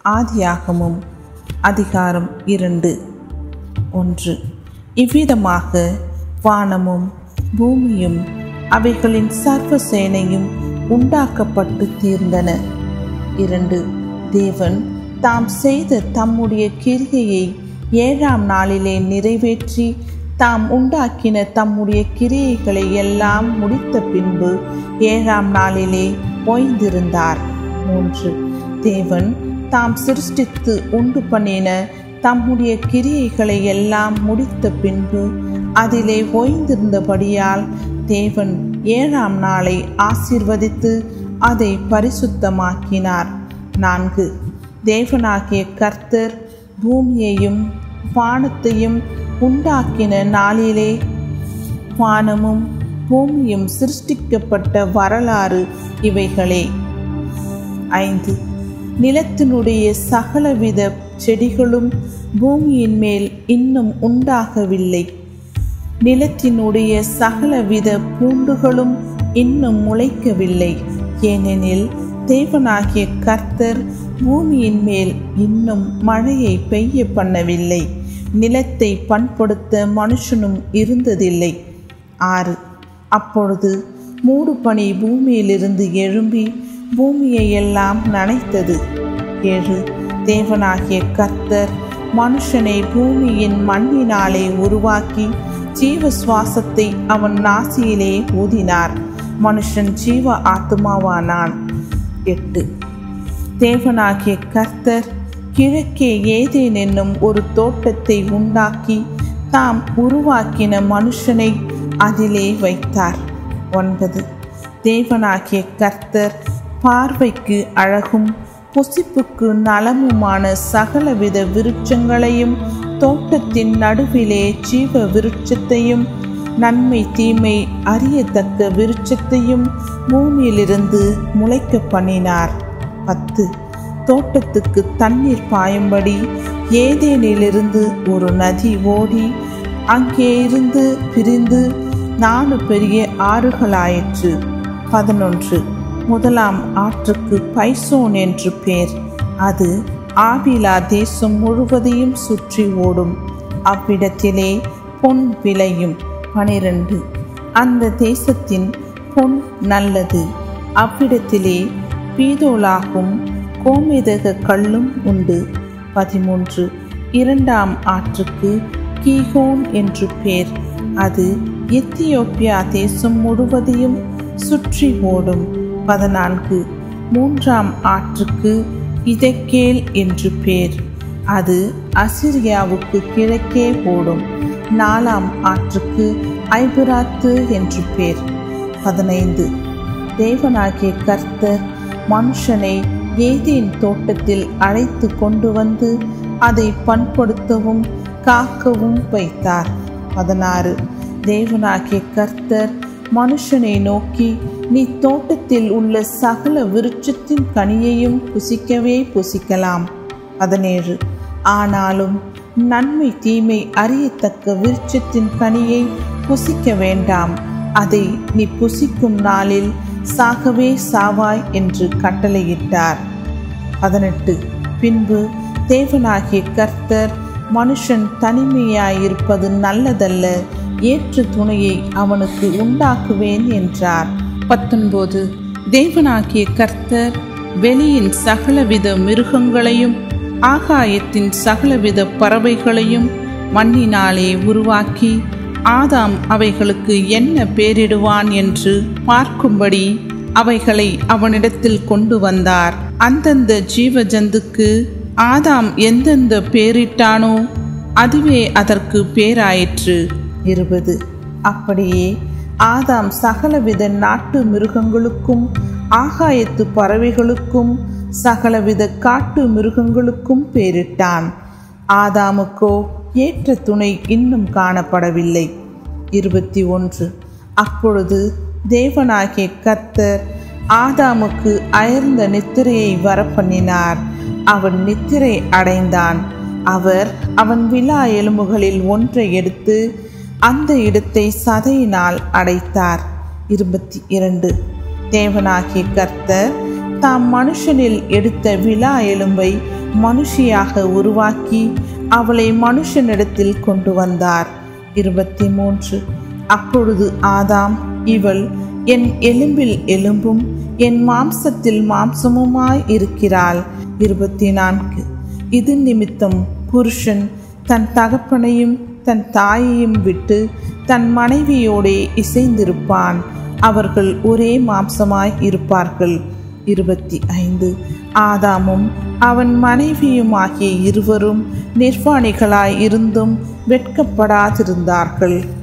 ஆதியாகமும் அதிகாரம் இரண்டு ஒன்று இவ்விதமாக வானமும் பூமியும் அவைகளின் சர்வ சேனையும் உண்டாக்கப்பட்டு தீர்ந்தன இரண்டு தேவன் தாம் செய்த தம்முடைய கிரியையை ஏழாம் நாளிலே நிறைவேற்றி தாம் உண்டாக்கின தம்முடைய கிரியைகளை எல்லாம் முடித்த பின்பு ஏழாம் நாளிலே ஓய்ந்திருந்தார் மூன்று தேவன் தாம் சிருஷ்டித்து உண்டு பண்ணின தம்முடைய கிரியைகளை எல்லாம் முடித்த பின்பு அதிலே ஓய்ந்திருந்தபடியால் தேவன் ஏழாம் நாளை ஆசீர்வதித்து அதை பரிசுத்தமாக்கினார் நான்கு தேவனாகிய கர்த்தர் பூமியையும் வானத்தையும் உண்டாக்கின நாளிலே வானமும் பூமியும் சிருஷ்டிக்கப்பட்ட வரலாறு இவைகளே ஐந்து நிலத்தினுடைய சகலவித செடிகளும் பூமியின் மேல் இன்னும் உண்டாகவில்லை நிலத்தினுடைய சகலவித பூண்டுகளும் இன்னும் முளைக்கவில்லை ஏனெனில் தேவனாகிய கர்த்தர் பூமியின் மேல் இன்னும் மழையை பெய்ய பண்ணவில்லை நிலத்தை பண்படுத்த மனுஷனும் இருந்ததில்லை ஆறு அப்பொழுது மூடு பனி பூமியிலிருந்து எழும்பி பூமியை எல்லாம் நனைத்தது ஏழு தேவனாகிய கர்த்தர் மனுஷனை பூமியின் மண்ணினாலே உருவாக்கி ஜீவ சுவாசத்தை அவன் நாசியிலே ஊதினார் மனுஷன் ஜீவ ஆத்மாவானான் எட்டு தேவனாகிய கர்த்தர் கிழக்கே ஏதேன் என்னும் ஒரு தோட்டத்தை உண்டாக்கி தாம் உருவாக்கின மனுஷனை அதிலே வைத்தார் ஒன்பது தேவனாகிய கர்த்தர் பார்வைக்கு அழகும் புசிப்புக்கு நலமுமான சகலவித விருட்சங்களையும் தோட்டத்தின் நடுவிலே ஜீவ விருட்சத்தையும் நன்மை தீமை அறியத்தக்க விருட்சத்தையும் பூமியிலிருந்து முளைக்க பண்ணினார் பத்து தோட்டத்துக்கு தண்ணீர் பாயும்படி ஏதேனிலிருந்து ஒரு நதி ஓடி அங்கே இருந்து பிரிந்து நாலு பெரிய ஆறுகளாயிற்று பதினொன்று முதலாம் ஆற்றுக்கு பைசோன் என்று பேர் அது ஆவிலா தேசம் முழுவதையும் சுற்றி ஓடும் அவ்விடத்திலே பொன் விளையும் பனிரெண்டு அந்த தேசத்தின் பொன் நல்லது அவ்விடத்திலே பீதோலாகும் கோமேதக கல்லும் உண்டு பதிமூன்று இரண்டாம் ஆற்றுக்கு கீகோன் என்று பேர் அது எத்தியோப்பியா தேசம் முழுவதையும் சுற்றி ஓடும் பதினான்கு மூன்றாம் ஆற்றுக்கு இதக்கேல் என்று பேர் அது அசிரியாவுக்கு கிழக்கே ஓடும் நாலாம் ஆற்றுக்கு ஐபுராத்து என்று பேர் பதினைந்து தேவனாகிய கர்த்தர் மனுஷனை ஏதேன் தோட்டத்தில் அழைத்து கொண்டு வந்து அதை பண்படுத்தவும் காக்கவும் வைத்தார் பதினாறு தேவனாகிய கர்த்தர் மனுஷனை நோக்கி நீ தோட்டத்தில் உள்ள சகல விருட்சத்தின் கனியையும் புசிக்கவே புசிக்கலாம் பதினேழு ஆனாலும் நன்மை தீமை அறியத்தக்க விருட்சத்தின் கனியை புசிக்க வேண்டாம் அதை நீ புசிக்கும் நாளில் சாகவே சாவாய் என்று கட்டளையிட்டார் பதினெட்டு பின்பு தேவனாகிய கர்த்தர் மனுஷன் தனிமையாயிருப்பது நல்லதல்ல ஏற்ற துணையை அவனுக்கு உண்டாக்குவேன் என்றார் பத்தொன்பது தேவனாகிய கர்த்தர் வெளியின் சகலவித மிருகங்களையும் ஆகாயத்தின் சகலவித பறவைகளையும் மண்ணினாலே உருவாக்கி ஆதாம் அவைகளுக்கு என்ன பேரிடுவான் என்று பார்க்கும்படி அவைகளை அவனிடத்தில் கொண்டு வந்தார் அந்தந்த ஜீவ ஜந்துக்கு ஆதாம் எந்தெந்த பேரிட்டானோ அதுவே அதற்கு பேராயிற்று இருபது அப்படியே ஆதாம் சகலவித நாட்டு மிருகங்களுக்கும் ஆகாயத்து பறவைகளுக்கும் சகலவித காட்டு மிருகங்களுக்கும் பேரிட்டான் ஆதாமுக்கோ ஏற்ற துணை இன்னும் காணப்படவில்லை இருபத்தி ஒன்று அப்பொழுது தேவனாகிய கர்த்தர் ஆதாமுக்கு அயர்ந்த நித்திரையை வரப்பண்ணினார் அவன் நித்திரை அடைந்தான் அவர் அவன் விழா எலும்புகளில் ஒன்றை எடுத்து அந்த இடத்தை சதையினால் அடைத்தார் இருபத்தி இரண்டு தேவனாகிய கர்த்தர் தாம் மனுஷனில் எடுத்த விழா எலும்பை மனுஷியாக உருவாக்கி அவளை மனுஷனிடத்தில் கொண்டு வந்தார் இருபத்தி மூன்று அப்பொழுது ஆதாம் இவள் என் எலும்பில் எலும்பும் என் மாம்சத்தில் மாம்சமுமாய் இருக்கிறாள் இருபத்தி நான்கு இது நிமித்தம் புருஷன் தன் தகப்பனையும் தன் தாயையும் விட்டு தன் மனைவியோடே இசைந்திருப்பான் அவர்கள் ஒரே மாம்சமாய் இருப்பார்கள் இருபத்தி ஐந்து ஆதாமும் அவன் மனைவியுமாகிய இருவரும் நிர்வாணிகளாய் இருந்தும் வெட்கப்படாதிருந்தார்கள்